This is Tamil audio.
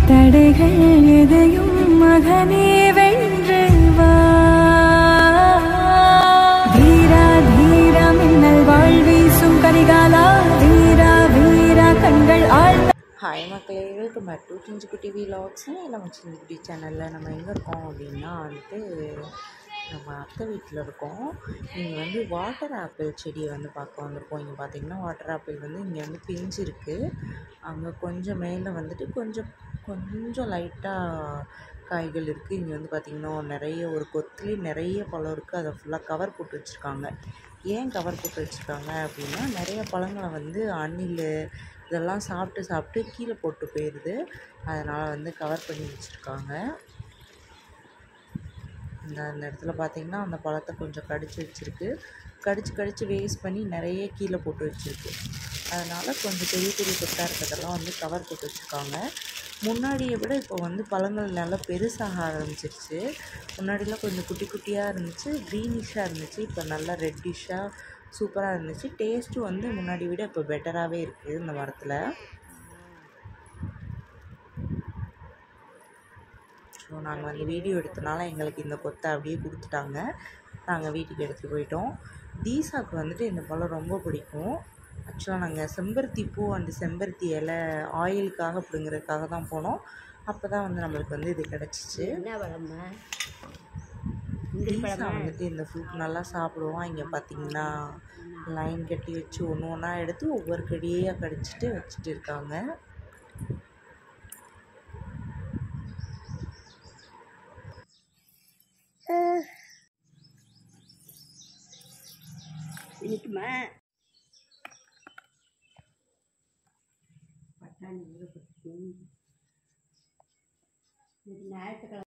தடைகள் எதையும் மகனே வென்று வா வீரா தீரா மின்னல் வாழ் வீசும் கரிகாலா வீரா வீரா கண்கள் ஆழ்ந்த ஹாய் மக்களே welcome back to Chinchukutty vlogs நம்ம சிஞ்சுக்குட்டி சேனலில் நம்ம எங்கே இருக்கோம் அப்படின்னா வந்துட்டு நம்ம அத்தை வீட்டில் இருக்கோம் இங்கே வந்து வாட்டர் ஆப்பிள் செடியை வந்து பார்க்க வந்திருக்கோம் இங்கே பார்த்தீங்கன்னா வாட்டர் ஆப்பிள் வந்து இங்கே வந்து பிஞ்சிருக்கு அங்கே கொஞ்சம் மேலே வந்துட்டு கொஞ்சம் கொஞ்சம் லைட்டாக காய்கள் இருக்குது இங்கே வந்து பார்த்திங்கன்னா நிறைய ஒரு கொத்துலேயே நிறைய பழம் இருக்குது அதை ஃபுல்லாக கவர் போட்டு வச்சுருக்காங்க ஏன் கவர் போட்டு வச்சுருக்காங்க அப்படின்னா நிறைய பழங்களை வந்து அணில் இதெல்லாம் சாப்பிட்டு சாப்பிட்டு கீழே போட்டு போயிடுது அதனால் வந்து கவர் பண்ணி வச்சுருக்காங்க இந்த அந்த இடத்துல பார்த்தீங்கன்னா அந்த பழத்தை கொஞ்சம் கடிச்சு வச்சுருக்கு கடிச்சு கடிச்சு வேஸ்ட் பண்ணி நிறைய கீழே போட்டு வச்சுருக்கு அதனால் கொஞ்சம் பெரிய பெரிய கொத்தாக இருக்கிறதெல்லாம் வந்து கவர் போட்டு வச்சுருக்காங்க முன்னாடியை விட இப்போ வந்து பழங்கள் நல்லா பெருசாக ஆரம்பிச்சிருச்சு முன்னாடிலாம் கொஞ்சம் குட்டி குட்டியாக இருந்துச்சு க்ரீனிஷாக இருந்துச்சு இப்போ நல்லா ரெட்டிஷாக சூப்பராக இருந்துச்சு டேஸ்ட்டும் வந்து முன்னாடி விட இப்போ பெட்டராகவே இருக்குது இந்த மரத்தில் ஸோ நாங்கள் வந்து வீடியோ எடுத்தனால எங்களுக்கு இந்த கொத்தை அப்படியே கொடுத்துட்டாங்க நாங்கள் வீட்டுக்கு எடுத்துகிட்டு போயிட்டோம் தீசாக்கு வந்துட்டு இந்த பழம் ரொம்ப பிடிக்கும் ஆக்சுவலாக நாங்கள் செம்பருத்தி பூ அண்டு செம்பருத்தி இலை ஆயிலுக்காக பிடுங்கிறதுக்காக தான் போனோம் அப்போ தான் வந்து நம்மளுக்கு வந்து இது கிடச்சிச்சு என்ன பழம்மா தீசா வந்துட்டு இந்த ஃப்ரூட் நல்லா சாப்பிடுவான் இங்கே பார்த்தீங்கன்னா லைன் கட்டி வச்சு ஒன்று ஒன்றா எடுத்து ஒவ்வொரு கடியாக கடிச்சிட்டு வச்சுட்டு இருக்காங்க இன்னைக்குமா பட்டாணி ஊற போட்டு இன்னைக்கு ஞாயிற்றுக்கிழமை